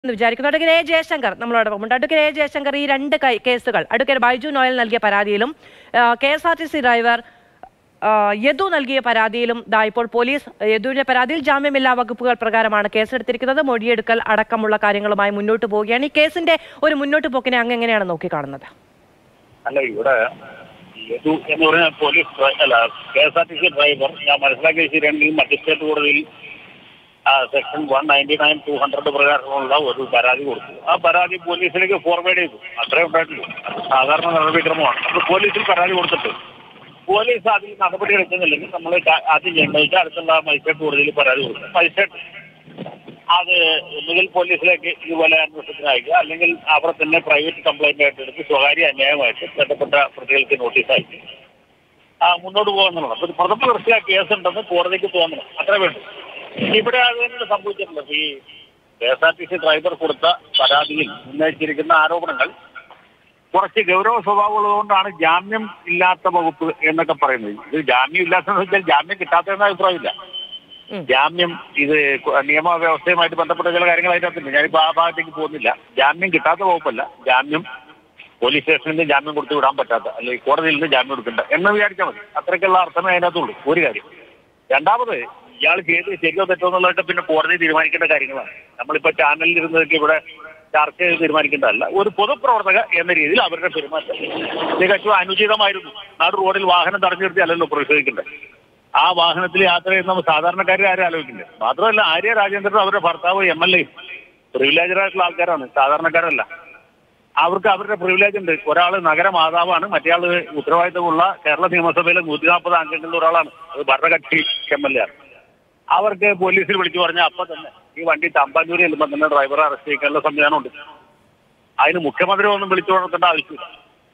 എന്ന് വിചാരിക്കുന്നു advocate A Jaishankar നമ്മളോടൊപ്പം ഉണ്ട് അഡ്വക്കേറ്റ് എ ജയശങ്കർ ഈ രണ്ട് കൈ- കേസുകൾ അഡ്വക്കേറ്റ് ബൈജു നോയൽ നൽകിയ പരാതിയിലും K S R T C driver ആ, യദു നൽകിയ പരാതിയിലും ദാ ഇപ്പോൾ പോലീസ് യദുവിന്റെ പരാതിയിൽ ജാമ്യമില്ലാ വകുപ്പുകൾ പ്രകാരമാണ് കേസെടുത്തിരിക്കുന്നത് മൊഴിയെടുക്കൽ അടക്കമുള്ള കാര്യങ്ങളുമായി മുന്നോട്ട് പോവുകയാണ് ഈ കേസിന്റെ ഒരു മുന്നോട്ട് പോക്കിനെ അങ്ങ് എങ്ങനെയാണ് നോക്കിക്കാണുന്നത് അല്ല ഇവിടെ യദു എന്ന് പറഞ്ഞ പോലീസ് ഡ്രൈ- അല്ല K S R T C driver ഞാൻ മനസ്സിലാക്കിയ ശരിയാണെങ്കിൽ മജിസ്ട്രേറ്റ് കോടതിയിൽ section one ninety nine two hundred പ്രകാരമുള്ള ഒരു പരാതി കൊടുത്തു ആ പരാതി പോലീസിലേക്ക് ഫോർവേഡ് ചെയ്തു അത്രേ ഉണ്ടായിട്ടുള്ളൂ സാധാരണ നടപടിക്രമമാണ് അപ്പോൾ പോലീസിൽ പരാതി കൊടുത്തിട്ട് പോലീസ് അതിൽ നടപടി എടുക്കുന്നില്ലെങ്കിൽ നമ്മൾ കാ- ആദ്യം ചെയ്യേണ്ടത് വെച്ചാൽ അടുത്തുള്ള മജിസ്ട്രേറ്റ് കോടതിയിൽ പരാതി കൊടുക്കും മജിസ്ട്രേറ്റ് അത് ഒന്നുകിൽ പോലീസിലേക്ക് ഇതുപോലെ അന്വേഷണത്തിന് അയക്കുക അല്ലെങ്കിൽ അവിടെ തന്നെ പ്രൈവറ്റ് കംപ്ലൈന്റ് ആയിട്ട് എടുത്ത് സ്വകാര്യ അന്യായമായിട്ട് ബന്ധപ്പെട്ട പ്രതികൾക്ക് നോട്ടീസ് അയക്കും ആ മുന്നോട്ട് പോകുന്നതാണ് അപ്പൊ പ്രഥമ ദൃഷ്ടിയ കേസ് ഉണ്ടെന്ന് കോടതിക്ക് തോന്നണം അത്രേ വേണ്ടു ഇവിടെ അത് തന്നെ സംഭവിച്ചിട്ടുള്ളത് ഈ K S R T C driver കൊടുത്ത പരാതിയിൽ ഉന്നയിച്ചിരിക്കുന്ന ആരോപണങ്ങൾ കുറച്ച് ഗൗരവ സ്വഭാവമുള്ളതുകൊണ്ടാണ് ജാമ്യം ഇല്ലാത്ത വകുപ്പ് എന്നൊക്കെ പറയുന്നത് ഇത് ജാമ്യം ഇല്ലാത്തതെന്ന് വെച്ചാൽ ജാമ്യം കിട്ടാത്തതെന്ന അഭിപ്രായമില്ല ഉം. ജാമ്യം ഇത് കൊ- നിയമവ്യവസ്ഥയുമായിട്ട് ബന്ധപ്പെട്ട ചില കാര്യങ്ങൾ അതിനകത്തുണ്ട് ഞാനിപ്പോ ആ ഭാഗത്തേക്ക് പോകുന്നില്ല ജാമ്യം കിട്ടാത്ത വകുപ്പല്ല ജാമ്യം പോലീസ് സ്റ്റേഷനിൽ നിന്ന് ജാമ്യം കൊടുത്ത് വിടാൻ പറ്റാത്ത അല്ലെങ്കിൽ കോടതിയിൽ നിന്ന് ജാമ്യം കൊടുക്കണ്ട എന്ന് വിചാരിച്ചാൽ മതി അത്രയ്ക്കുള്ള അർത്ഥമേ അതിനകത്തുള്ളൂ ഒരു കാര്യം രണ്ടാമത് ഇയാൾ ചെയ്ത് ശരിയോ തെറ്റോ എന്നുള്ളതൊക്കെ പിന്നെ കോടതി തീരുമാനിക്കേണ്ട കാര്യങ്ങളാണ് നമ്മളിപ്പോ ചാനലിൽ ഇരുന്നതൊക്കെ ഇവിടെ ചർച്ച ചെയ്ത് തീരുമാനിക്കേണ്ടതല്ല ഒരു പൊതുപ്രവർത്തക എന്ന രീതിയിൽ അവരുടെ പെരുമാറ്റം തികച്ചും അനുചിതമായിരുന്നു നാട് റോഡിൽ വാഹനം തടഞ്ഞു നിർത്തിയല്ലല്ലോ പ്രതിഷേധിക്കേണ്ടത് ആ വാഹനത്തിൽ യാത്ര ചെയ്യുന്ന സാധാരണക്കാരെ ആരും ആലോചിക്കില്ല മാത്രമല്ല ആര്യ രാജേന്ദ്രൻ അവരുടെ ഭർത്താവ് എം എൽ എയും പ്രിവിലേജറായിട്ടുള്ള ആൾക്കാരാണ് സാധാരണക്കാരല്ല അവർക്ക് അവരുടെ പ്രിവിലേജ് ഉണ്ട് ഒരാൾ നഗരമാതാവാണ് മറ്റേയാൾ ഉത്തരവാദിത്തമുള്ള കേരള നിയമസഭയിലെ നൂറ്റി നാൽപ്പത് അംഗങ്ങളിൽ ഒരാളാണ് അത് ഭരണകക്ഷി എം എൽ എ ആണ് അവർക്ക് പോലീസിൽ വിളിച്ചു പറഞ്ഞാൽ അപ്പൊ തന്നെ ഈ വണ്ടി തമ്പാനൂരി ചെല്ലുമ്പോൾ തന്നെ ഡ്രൈവറെ അറസ്റ്റ് ചെയ്യാനുള്ള സംവിധാനമുണ്ട് അതിന് മുഖ്യമന്ത്രി ഒന്നും വിളിച്ചു കൊടുക്കേണ്ട ആവശ്യമില്ല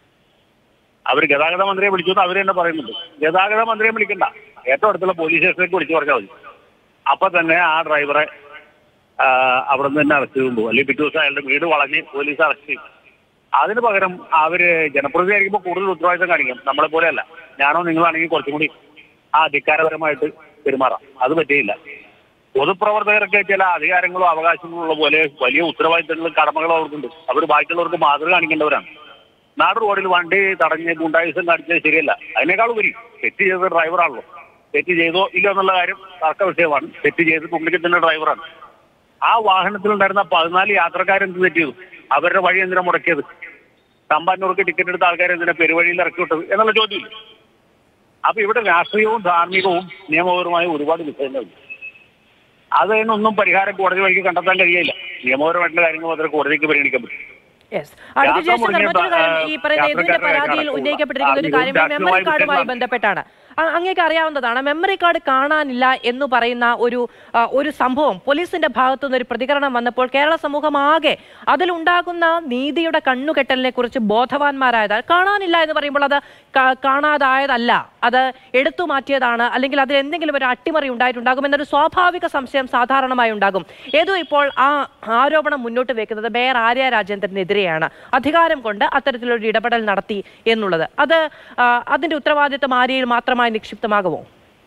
അവർ ഗതാഗത മന്ത്രിയെ വിളിച്ചു എന്ന് അവർ തന്നെ പറയുന്നുണ്ട് ഗതാഗത മന്ത്രിയെ വിളിക്കണ്ട ഏറ്റവും അടുത്തുള്ള പോലീസ് സ്റ്റേഷനിലേക്ക് വിളിച്ചു പറഞ്ഞാൽ മതി അപ്പൊ തന്നെ ആ ഡ്രൈവറെ ആ, അവിടെ നിന്ന് തന്നെ അറസ്റ്റ് ചെയ്യുമ്പോൾ അല്ലെങ്കിൽ പിറ്റേ ദിവസം അയാളുടെ വീട് വളഞ്ഞ് പോലീസ് അറസ്റ്റ് ചെയ്യും അതിന് പകരം അവര് ജനപ്രതിനിധി ആയിരിക്കുമ്പോൾ കൂടുതൽ ഉത്തരവാദിത്തം കാണിക്കും നമ്മളെ പോലെയല്ല ഞാനോ നിങ്ങളാണെങ്കിൽ കുറച്ചും കൂടി ആ അധികാരപരമായിട്ട് പെരുമാറാം അത് പറ്റിയില്ല പൊതുപ്രവർത്തകർക്ക് ചില അധികാരങ്ങളോ അവകാശങ്ങളോ ഉള്ള പോലെ വലിയ ഉത്തരവാദിത്തങ്ങളും കടമകളും അവർക്കുണ്ട് അവർ ബാക്കിയുള്ളവർക്ക് മാതൃക കാണിക്കേണ്ടവരാണ് നാട് റോഡിൽ വണ്ടി തടഞ്ഞ് ഗുണ്ടായുസം കാണിച്ചത് ശരിയല്ല അതിനേക്കാൾ ഉപരി തെറ്റ് ചെയ്ത ഡ്രൈവറാണല്ലോ തെറ്റ് ചെയ്തോ ഇല്ലോ എന്നുള്ള കാര്യം തർക്ക വിഷയമാണ് തെറ്റ് ചെയ്തിട്ടുണ്ടെങ്കിൽ തന്നെ ഡ്രൈവറാണ് ആ വാഹനത്തിലുണ്ടായിരുന്ന പതിനാല് യാത്രക്കാരെന്ത് തെറ്റ് ചെയ്തു അവരുടെ വഴി എന്തിനാ മുടക്കിയത് തമ്പാനൂർക്ക് ടിക്കറ്റ് എടുത്ത ആൾക്കാരെ എന്തിനാ പെരുവഴിയിൽ ഇറക്കി വിട്ടത് എന്നുള്ള ചോദ്യമില്ല അപ്പൊ ഇവിടെ രാഷ്ട്രീയവും ധാർമ്മികവും നിയമപരമായ ഒരുപാട് വിഷയങ്ങളുണ്ട് അതിനൊന്നും പരിഹാരം കോടതി വഴിക്ക് കണ്ടെത്താൻ കഴിയില്ല നിയമപരമായിട്ടുള്ള കാര്യങ്ങൾ മാത്രമേ കോടതിക്ക് പരിഗണിക്കാൻ പറ്റൂ യെസ് അടുത്ത യാത്ര ജയശങ്കർ മുടങ്ങിയ മറ്റൊരു കാര്യം ഈ പറയുന്ന യദുവിന്റെ യാത്രക്കാരുടെ പരാതിയിൽ കണക്കുള്ള ഉന്നയിക്കപ്പെട്ടിരിക്കുന്ന ഒരു കാര്യം രാഷ്ട്രീയമായ മെമ്മറി കാർഡുമായി വിഷയങ്ങളാണ്. ബന്ധപ്പെട്ടാണ് അ- അങ്ങേക്ക് അറിയാവുന്നതാണ് മെമ്മറി കാർഡ് കാണാനില്ല എന്ന് പറയുന്ന ഒരു ആ, ഒരു സംഭവം പോലീസിന്റെ ഭാഗത്തു നിന്ന് ഒരു പ്രതികരണം വന്നപ്പോൾ കേരള സമൂഹം ആകെ അതിലുണ്ടാകുന്ന നീതിയുടെ കണ്ണുകെട്ടലിനെ കുറിച്ച് ബോധവാന്മാരായത് കാണാനില്ല എന്ന് പറയുമ്പോൾ അത് കാ- കാണാതായതല്ല അത് എടുത്തു മാറ്റിയതാണ് അല്ലെങ്കിൽ അതിൽ എന്തെങ്കിലും ഒരു അട്ടിമറി ഉണ്ടായിട്ടുണ്ടാകും എന്നൊരു സ്വാഭാവിക സംശയം സാധാരണമായി ഉണ്ടാകും ഏതോ ഇപ്പോൾ ആ ആരോപണം മുന്നോട്ട് വെക്കുന്നത് മേയർ ആര്യ രാജേന്ദ്രനെതിരെയാണ് അധികാരം കൊണ്ട് അത്തരത്തിലൊരു ഇടപെടൽ നടത്തി എന്നുള്ളത് അത് ആ, അതിന്റെ ഉത്തരവാദിത്തം ആര്യയിൽ മാത്രമായി നിക്ഷിപ്തമാകുമോ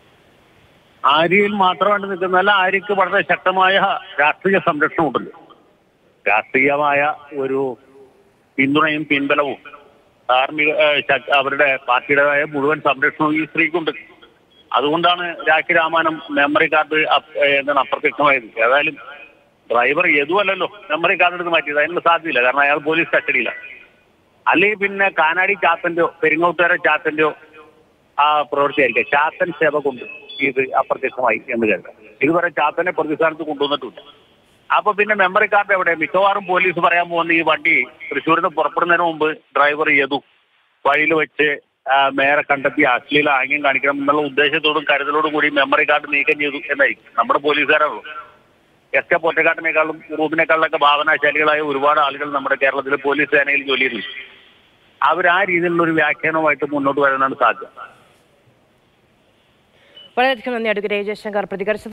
ആര്യയിൽ മാത്രമായിട്ട് നിൽക്കുന്നതല്ല ആര്യക്ക് വളരെ ശക്തമായ രാഷ്ട്രീയ സംരക്ഷണം ഉണ്ടല്ലോ രാഷ്ട്രീയമായ ഒരു പിന്തുണയും പിൻബലവും ധാർമ്മിക ഏഹ്, ശക്- അവരുടെ പാർട്ടിയുടേതായ മുഴുവൻ സംരക്ഷണവും ഈ സ്ത്രീക്കുണ്ട് അതുകൊണ്ടാണ് രാഖി രാമാനം മെമ്മറി കാർഡ് അപ്- ഏഹ്, എന്താണ് അപ്രത്യക്ഷമായത് ഏതായാലും ഡ്രൈവർ യദുവല്ലല്ലോ മെമ്മറി കാർഡ് എടുത്ത് മാറ്റിയത് അതിനുള്ള സാധ്യതയില്ല കാരണം അയാൾ പോലീസ് കസ്റ്റഡിയിലാണ് അല്ലെങ്കിൽ പിന്നെ കാനാടി ചാത്തന്റെയോ പെരിങ്ങോട്ടുകാരെ ചാത്തന്റെയോ ആ പ്രവൃത്തിയായിരിക്കും ചാത്തൻ സേവ കൊണ്ട് ഇത് അപ്രത്യക്ഷമായി എന്ന് കരുതാം ഇതുവരെ ചാത്തനെ പ്രതിസ്ഥാനത്ത് കൊണ്ടുവന്നിട്ടില്ല അപ്പൊ പിന്നെ മെമ്മറി കാർഡ് എവിടെ മിക്കവാറും പോലീസ് പറയാൻ പോകുന്ന ഈ വണ്ടി തൃശ്ശൂരിൽ നിന്ന് പുറപ്പെടുന്നതിന് മുമ്പ് ഡ്രൈവർ ചെയ്തു വഴിയിൽ വെച്ച് ആ, മേയറെ കണ്ടെത്തി അശ്ലീല ആംഗ്യം കാണിക്കണം എന്നുള്ള ഉദ്ദേശത്തോടും കരുതലോടും കൂടി മെമ്മറി കാർഡ് നീക്കം ചെയ്തു എന്നായിരിക്കും നമ്മുടെ പോലീസുകാരാണല്ലോ എസ് കെ പൊറ്റക്കാട്ടിനേക്കാളും റൂബിനേക്കാളിലൊക്കെ ഭാവനാശാലികളായ ഒരുപാട് ആളുകൾ നമ്മുടെ കേരളത്തിലെ പോലീസ് സേനയിൽ ജോലി ചെയ്യുന്നു അവർ ആ രീതിയിലുള്ള ഒരു വ്യാഖ്യാനവുമായിട്ട് മുന്നോട്ട് വരാനാണ് സാധ്യത വളരെയധികം നന്ദി അഡ്വക്കേറ്റ് എ ജയശങ്കർ പ്രതികരിച്ചത്